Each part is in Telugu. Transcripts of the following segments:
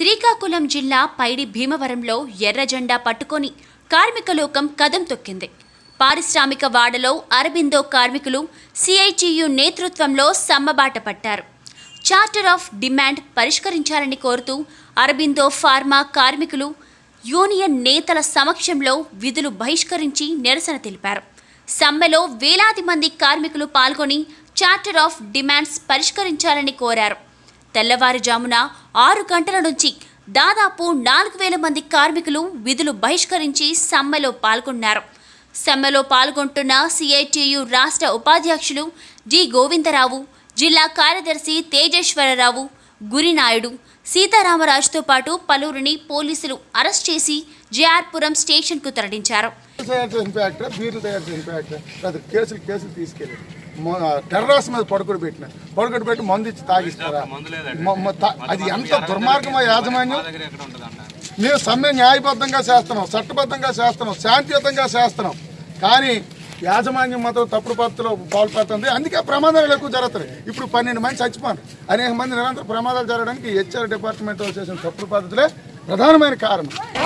శ్రీకాకుళం జిల్లా పైడి భీమవరంలో ఎర్ర జెండా పట్టుకొని కార్మిక లోకం కదం తొక్కింది పారిశ్రామిక వాడలో అరబిందో కార్మికులు సిఐటియు నేతృత్వంలో సమ్మబాట పట్టారు చార్టర్ ఆఫ్ డిమాండ్ పరిష్కరించాలని కోరుతూ అరబిందో ఫార్మా కార్మికులు యూనియన్ నేతల సమక్షంలో విధులు బహిష్కరించి నిరసన తెలిపారు సమ్మెలో వేలాది మంది కార్మికులు పాల్గొని చార్టర్ ఆఫ్ డిమాండ్స్ పరిష్కరించాలని కోరారు తెల్లవారుజామున ఆరు గంటల నుంచి దాదాపు నాలుగు వేల మంది కార్మికులు విధులు బహిష్కరించి సమ్మెలో పాల్గొన్నారు సమ్మెలో పాల్గొంటున్న సిఐటియు రాష్ట్ర ఉపాధ్యక్షులు డి గోవిందరావు జిల్లా కార్యదర్శి తేజేశ్వరరావు గురినాయుడు సీతారామరాజుతో పాటు పలువురిని పోలీసులు అరెస్ట్ చేసి జేఆర్పురం స్టేషన్కు తరలించారు తయారు చేసిన ఫ్యాక్టరీ బీర్లు తయారు చేసిన ఫ్యాక్టరీ అది కేసులు కేసులు తీసుకెళ్ళి టెర్రస్ మీద పడుకొని పెట్టిన పడుకొని పెట్టి మందు ఇచ్చి తాగిస్తారా మ- మ- తా- అది ఎంత దుర్మార్గమా యాజమాన్యం మేము సమ్మె న్యాయబద్ధంగా చేస్తున్నాం చట్టబద్ధంగా చేస్తున్నాం శాంతియుతంగా చేస్తున్నాం కానీ యాజమాన్యం మాత్రం తప్పుడు పద్ధతిలో పాల్పడుతుంది అందుకే ప్రమాదాలు ఎక్కువ జరుగుతాయి ఇప్పుడు పన్నెండు మంది చచ్చిపోయారు అనేక మంది నిరంతర ప్రమాదాలు జరగడానికి హెచ్ఆర్ డిపార్ట్మెంట్ వాళ్ళు చేసిన తప్పుడు పద్ధతులే ప్రధానమైన కారణం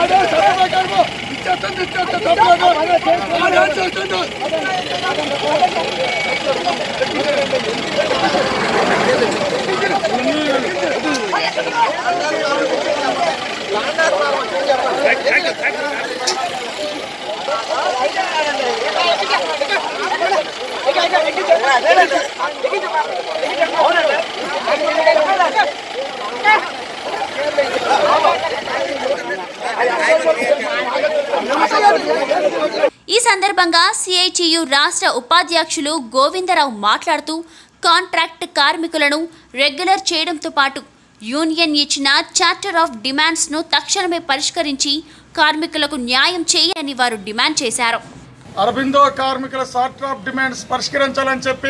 ఈ సందర్భంగా సిఐటియు రాష్ట్ర ఉపాధ్యక్షులు గోవిందరావు మాట్లాడుతూ కాంట్రాక్ట్ కార్మికులను రెగ్యులర్ చేయడంతో పాటు యూనియన్ ఇచ్చిన చార్టర్ ఆఫ్ డిమాండ్స్ను తక్షణమే పరిష్కరించి కార్మికులకు న్యాయం చేయని వారు డిమాండ్ చేశారు అరబిందో కార్మికుల సార్ట్ ఆఫ్ డిమాండ్స్ పరిష్కరించాలని చెప్పి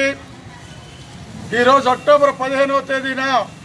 ఈరోజు అక్టోబర్ పదిహేనవ తేదీన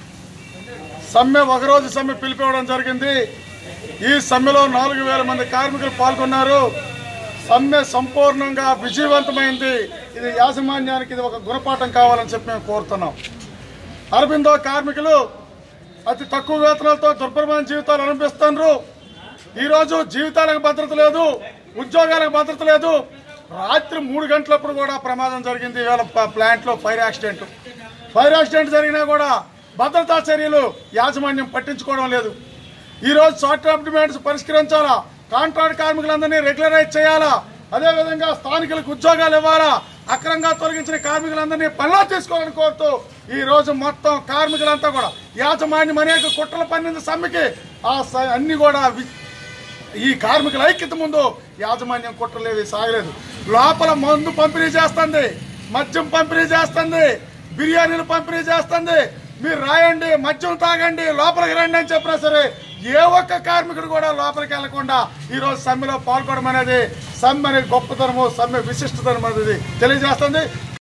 సమ్మె ఒకరోజు సమ్మె పిలిపివ్వడం జరిగింది ఈ సమ్మెలో నాలుగు వేల మంది కార్మికులు పాల్గొన్నారు సమ్మె సంపూర్ణంగా విజయవంతమైంది ఇది యాజమాన్యానికి ఇది ఒక గుణపాఠం కావాలని చెప్పి మేము కోరుతున్నాం అరబిందో కార్మికులు అతి తక్కువ వేతనాలతో దుర్భరమైన జీవితాలు అనుభవిస్తున్నారు ఈరోజు జీవితాలకు భద్రత లేదు ఉద్యోగాలకు భద్రత లేదు రాత్రి మూడు గంటలప్పుడు కూడా ప్రమాదం జరిగింది ఇవాళ ప- ప్లాంట్లో ఫైర్ యాక్సిడెంట్ ఫైర్ యాక్సిడెంట్ జరిగినా కూడా భద్రతా చర్యలు యాజమాన్యం పట్టించుకోవడం లేదు ఈరోజు షార్ట్ టర్మ్ డిమాండ్స్ పరిష్కరించాలా కాంట్రాక్ట్ కార్మికులందరినీ రెగ్యులరైజ్ చేయాలా అదేవిధంగా స్థానికులకు ఉద్యోగాలు ఇవ్వాలా అక్రంగా తొలగించిన కార్మికులందరినీ పనిలో తీసుకోవాలని కోరుతూ ఈ రోజు మొత్తం కార్మికులంతా కూడా యాజమాన్యం అనేక కుట్రలు పన్నింది సమ్మెకి ఆ స- అన్ని కూడా వి- ఈ కార్మికుల ఐక్యత ముందు యాజమాన్యం కుట్రలేదు సాగలేదు లోపల మందు పంపిణీ చేస్తుంది మద్యం పంపిణీ చేస్తుంది బిర్యానీలు పంపిణీ చేస్తుంది మీరు రాయండి మద్యం తాగండి లోపలికి రండి అని చెప్పినా సరే ఏ ఒక్క కార్మికుడు కూడా లోపలికి వెళ్లకుండా ఈ రోజు సమ్మెలో పాల్గొనడం అనేది సమ్మె అనేది గొప్పతనము సమ్మె విశిష్టతనం అనేది తెలియజేస్తుంది